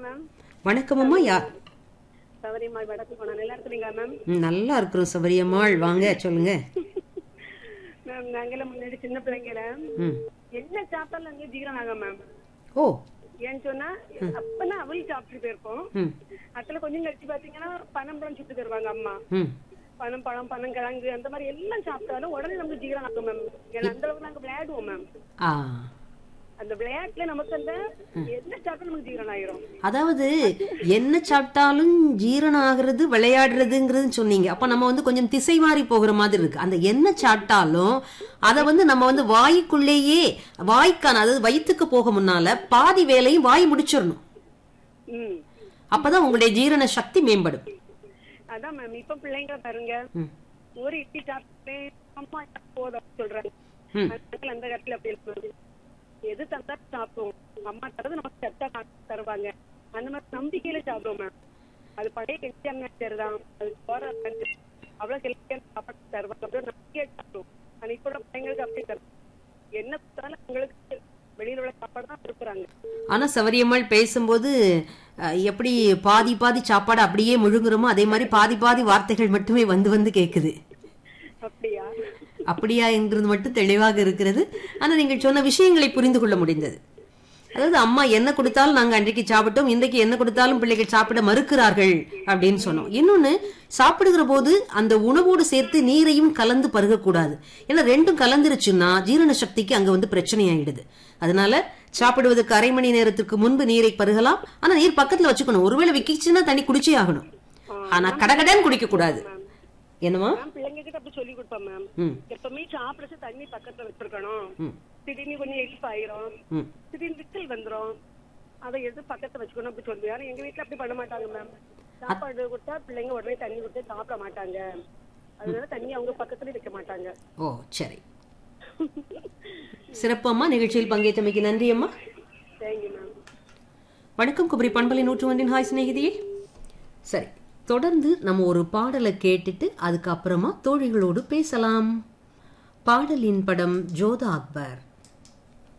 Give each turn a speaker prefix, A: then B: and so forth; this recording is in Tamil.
A: மேம்
B: வணக்கம் அம்மா யார்
A: சவரிமா வடக்கு போனா நல்லா இருக்கிறீங்களா மேம்
B: ம், நல்லா இருக்கிறோம் சபரியம்மாள் வாங்க சொல்லுங்க
A: மேம் நாங்கெல்லாம் முன்னாடி சின்ன பிள்ளைங்கள
B: ம்
A: என்ன சாப்பிட்டாலும் நாங்க ஜீரணம் ஆகும் மேம்
B: ஓ
A: ஏன்னு சொன்னா அப்பனா அவள் சாப்பிட்டு போயிருப்போம்
B: ம்
A: அதுல கொஞ்சம் கழிச்சு பாத்தீங்கன்னா பனம் பழம் சுட்டு தருவாங்க அம்மா
B: ம்
A: பனம் பழம் பனம் கிழங்கு அந்த மாதிரி எல்லாம் சாப்பிட்டாலும் உடனே நமக்கு ஜீரணம் ஆகும் மேம் ஏன்னா அந்த அளவுக்கு நாங்க விளையாடுவோம் மேம்
B: ஆ
A: அந்த விளையாட்டுல நமக்கு அந்த என்ன சாப்பிட்டாலும் நமக்கு ஜீரணம் ஆயிரும்
B: அதாவது என்ன சாப்பிட்டாலும் ஜீரணம் ஆகுறது விளையாடுறதுங்கிறது சொன்னீங்க அப்ப நம்ம வந்து கொஞ்சம் திசை மாறி போகிற மாதிரி இருக்கு அந்த என்ன சாப்பிட்டாலும் அதை வந்து நம்ம வந்து வாய்க்குள்ளேயே வாய்க்கான அதாவது வயிற்றுக்கு போக முன்னால பாதி வேலையும் வாய் முடிச்சிடணும்
A: ம்
B: அப்பதான் உங்களுடைய ஜீரண சக்தி மேம்படும்
A: அதான் மேம் இப்ப பிள்ளைங்க பாருங்க
B: ம்.
A: ஒரு இட்லி சாப்பிட்டு அம்மா போதும் சொல்றாங்க
B: ம்.
A: அதனால அந்த இடத்துல அப்படி இருக்குது எது தந்தா சாப்பிடுவோம் அம்மா தரது நமக்கு சத்தா காசு தருவாங்க அந்த மாதிரி நம்பிக்கையில சாப்பிடுவோம் மேம் அது பழைய கெட்டியாங்க சரிதான் அது போற அவ்வளவு கெட்டியான சாப்பாடு தருவாங்க அப்படின்னு நம்பிக்கையா சாப்பிடுவோம் ஆனா இப்ப உள்ள பிள்ளைங்களுக்கு அப்படி தரும் என்ன கொடுத்தாலும் உங்களுக்கு வெளியில உள்ள சாப்பாடு தான் கொடுக்குறாங்க
B: ஆனா சவரியம்மாள் பேசும்போது அஹ், எப்படி பாதி பாதி சாப்பாடு அப்படியே முழுங்குறோமோ அதே மாதிரி பாதி பாதி வார்த்தைகள் மட்டுமே வந்து வந்து கேக்குது
A: அப்படியா
B: அப்படியா என்கிறது மட்டும் தெளிவாக இருக்கிறது ஆனா நீங்கள் சொன்ன விஷயங்களை புரிந்து கொள்ள முடிந்தது அதாவது அம்மா என்ன கொடுத்தாலும் நாங்க அன்றைக்கு சாப்பிட்டோம் இன்றைக்கு என்ன கொடுத்தாலும் பிள்ளைகள் சாப்பிட மறுக்கிறார்கள் அப்படின்னு சொன்னோம் இன்னொன்னு சாப்பிடுகிற போது அந்த உணவோடு சேர்த்து நீரையும் கலந்து பருகக்கூடாது ஏன்னா ரெண்டும் கலந்துருச்சுன்னா ஜீரண சக்திக்கு அங்க வந்து பிரச்சனை ஆயிடுது அதனால சாப்பிடுவதற்கு அரை மணி நேரத்துக்கு முன்பு நீரை பருகலாம் ஆனா நீர் பக்கத்துல வச்சுக்கணும் ஒருவேளை விக்கிச்சுன்னா தண்ணி குடிச்சே ஆகணும் ஆனா கடகடன்னு குடிக்க கூடாது என்னமா
A: மேம் பிள்ளைங்க கிட்ட அப்படி சொல்லி கொடுப்பேன் மேம்
B: ம்
A: எப்பவுமே சாப்பிடுறது தண்ணி பக்கத்துல வச்சிருக்கணும்
B: ம்
A: திடீர்னு கொஞ்சம் எரிப்பு ஆயிரும்
B: ம்
A: திடீர்னு விக்கல் வந்துரும் அதை எடுத்து பக்கத்துல வச்சுக்கணும் அப்படி சொல்லுவேன் ஆனா எங்க வீட்டுல அப்படி பண்ண மாட்டாங்க மேம் சாப்பாடு கொடுத்தா பிள்ளைங்க உடனே தண்ணி கொடுத்து சாப்பிட மாட்டாங்க அதனால தண்ணி அவங்க பக்கத்துல வைக்க மாட்டாங்க
B: ஓ சரி சிறப்பு அம்மா நிகழ்ச்சியில் பங்கேற்றமைக்கு நன்றி அம்மா
A: தேங்க்யூ மேம்
B: வணக்கம் குமரி பண்பலை நூற்று ஒன்றின் ஹாய் சிநேகிதியே சரி தொடர்ந்து நம்ம ஒரு பாடலை கேட்டுட்டு அதுக்கு அப்புறமா தோழிகளோடு பேசலாம் பாடலின் படம் ஜோதா அக்பர்